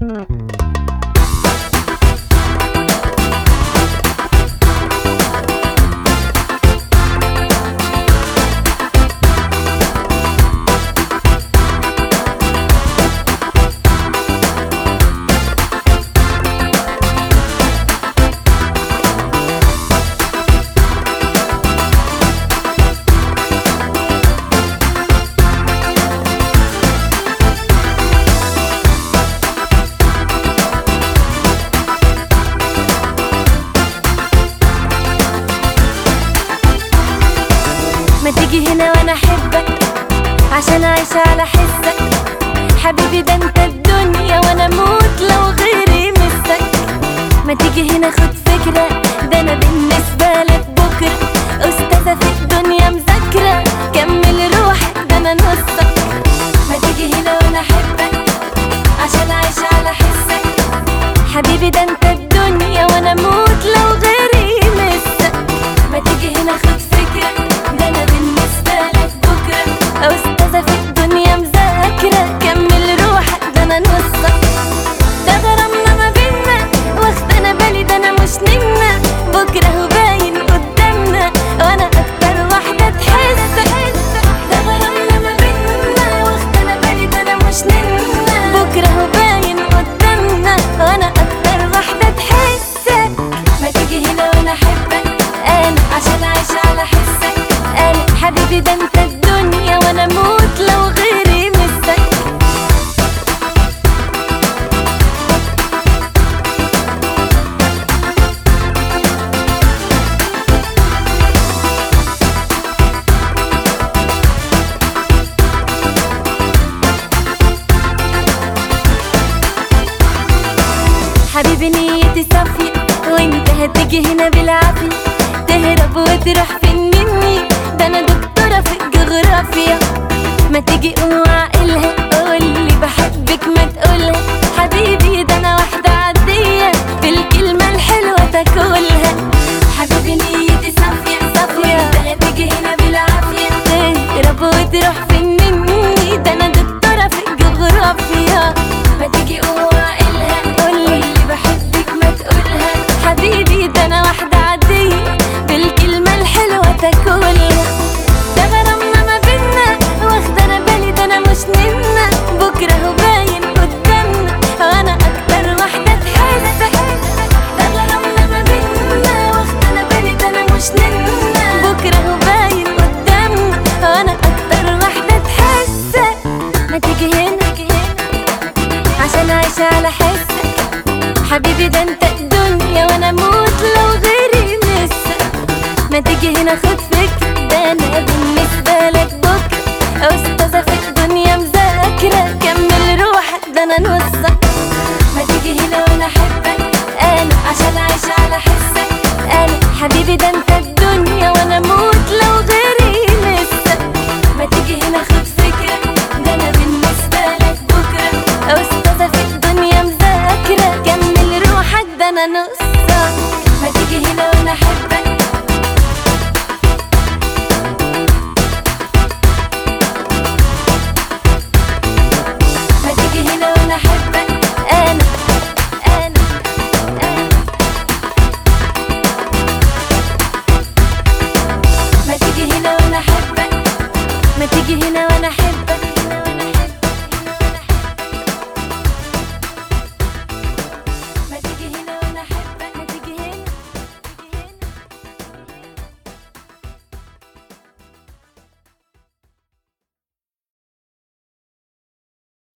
ما تيجي هنا وانا احبك عشان اعيش على حسك حبيبي ده انت الدنيا وانا اموت لو غيري مسك ما تيجي هنا خد فكرة ده انا بالنسبة لك بكرة استاذة في الدنيا مذاكرة كمل روحك ده انا نصك ما تيجي هنا وانا احبك عشان اعيش على حسك حبيبي ده انت الدنيا وانا اموت لو غيري مسك ما تيجي هنا خد فكرة ده انا بالنسبة لك بكرة استاذة في الدنيا مذاكرة كمل روحك ده انا نصك ده غرامنا ما بينا واخد انا بالي ده انا مش نمنا بكرة هو باين قدامنا وانا اكتر واحدة تحسك ده غرامنا ما بينا واخد انا بالي ده انا مش نمنا بكرة هو باين قدامنا وانا اكتر واحدة تحسك ما تيجي هنا وانا احبك انا عشان اعيش على حسك انا حبيبي ده انت الدنيا وانا اموت لو غيري مسك حبيبي نيتي صافية وانت هتيجي هنا بالعافية تهرب وتروح فين مني ده انا دكتورة في الجغرافيا ما تيجي قوم وعقلها قولي بحبك ما تقولها حبيبي ده انا واحدة عادية بالكلمة الحلوة تاكلها حبيبي نيتي صافية صافية وانت هتيجي هنا بالعافية تهرب وتروح فين مني ده انا دكتورة في الجغرافيا ما تيجي قوم وعقلها قولي بحبك ما تقولها حبيبي ده انا واحدة عادية بالكلمة الحلوة تاكلها ده غرامنا ما بينا واخدة انا بالي ده انا مش نمنا بكرة هو باين قدامنا وانا اكتر واحدة تحسك ده غرامنا ما بينا واخدة انا بالي ده انا مش نمنا بكرة هو باين قدامنا وانا اكتر واحدة تحسك ما تيجي هنا عشان اعيش على حسك حبيبي ده انت الدنيا وانا اموت لو غيري مسك ما تيجي هنا خد فكرة ده انا بالنسبة لك بكرة استاذة في الدنيا مذاكرة كمل روحك ده انا نصك ما تيجي هنا وانا احبك انا عشان اعيش على حسك انا حبيبي ده انت الدنيا وانا اموت لو غيري مسك ما تيجي هنا خد فكرة ده انا بالنسبة لك بكرة استاذة في الدنيا مذاكرة كمل روحك ده انا نصك ما تيجي هنا وانا احبك